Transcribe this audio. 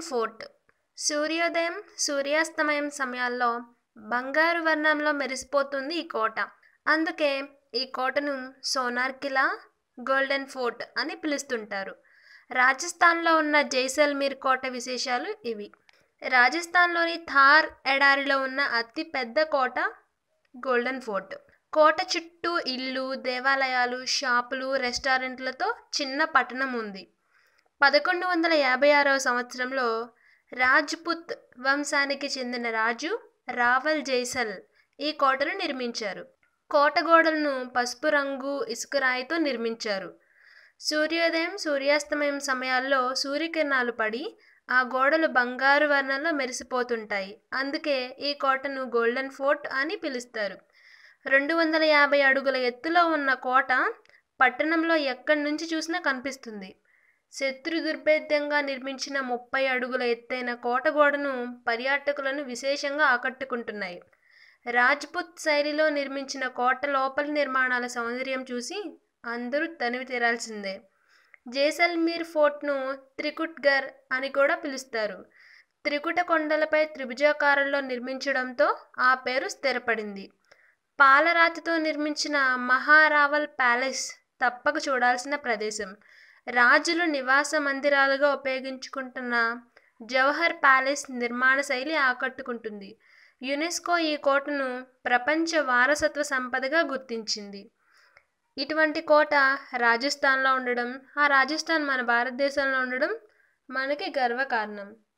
fort సూర్యోదయం సూర్యాస్తమయం సమయాల్లో బంగారు వర్ణంలో మెరిసిపోతుంది ఈ కోట అందుకే ఈ కోటను సోనార్ కిలా గోల్డెన్ ఫోర్ట్ అని పిలుస్తుంటారు రాజస్థాన్లో ఉన్న జైసల్మీర్ కోట విశేషాలు ఇవి రాజస్థాన్లోని థార్ ఎడారిలో ఉన్న అతి పెద్ద కోట గోల్డెన్ ఫోర్ట్ కోట చుట్టూ ఇల్లు దేవాలయాలు షాపులు రెస్టారెంట్లతో చిన్న పట్టణం ఉంది పదకొండు వందల యాభై ఆరవ సంవత్సరంలో రాజ్పుత్ వంశానికి చెందిన రాజు రావల్ జైసల్ ఈ కోటను నిర్మించారు కోట గోడలను పసుపు రంగు ఇసుక రాయితో నిర్మించారు సూర్యోదయం సూర్యాస్తమయం సమయాల్లో సూర్యకిరణాలు పడి ఆ గోడలు బంగారు వర్ణంలో మెరిసిపోతుంటాయి అందుకే ఈ కోటను గోల్డెన్ ఫోర్ట్ అని పిలుస్తారు రెండు వందల యాభై అడుగుల ఎత్తులో ఉన్న కోట పట్టణంలో ఎక్కడి నుంచి చూసినా కనిపిస్తుంది శత్రు దుర్భేద్యంగా నిర్మించిన ముప్పై అడుగుల ఎత్తైన కోట గోడను పర్యాటకులను విశేషంగా ఆకట్టుకుంటున్నాయి రాజ్పుత్ శైలిలో నిర్మించిన కోట లోపలి నిర్మాణాల సౌందర్యం చూసి అందరూ తనివి తీరాల్సిందే జైసల్మీర్ ఫోర్ట్ను త్రికుట్గర్ అని కూడా పిలుస్తారు త్రికుట కొండలపై త్రిభుజాకారంలో నిర్మించడంతో ఆ పేరు స్థిరపడింది పాలరాతితో నిర్మించిన మహారావల్ ప్యాలెస్ తప్పక చూడాల్సిన ప్రదేశం రాజులు నివాస మందిరాలుగా ఉపయోగించుకుంటున్న జవహర్ ప్యాలెస్ నిర్మాణ శైలి ఆకట్టుకుంటుంది యునెస్కో ఈ కోటను ప్రపంచ వారసత్వ సంపదగా గుర్తించింది ఇటువంటి కోట రాజస్థాన్లో ఉండడం ఆ రాజస్థాన్ మన భారతదేశంలో ఉండడం మనకి గర్వకారణం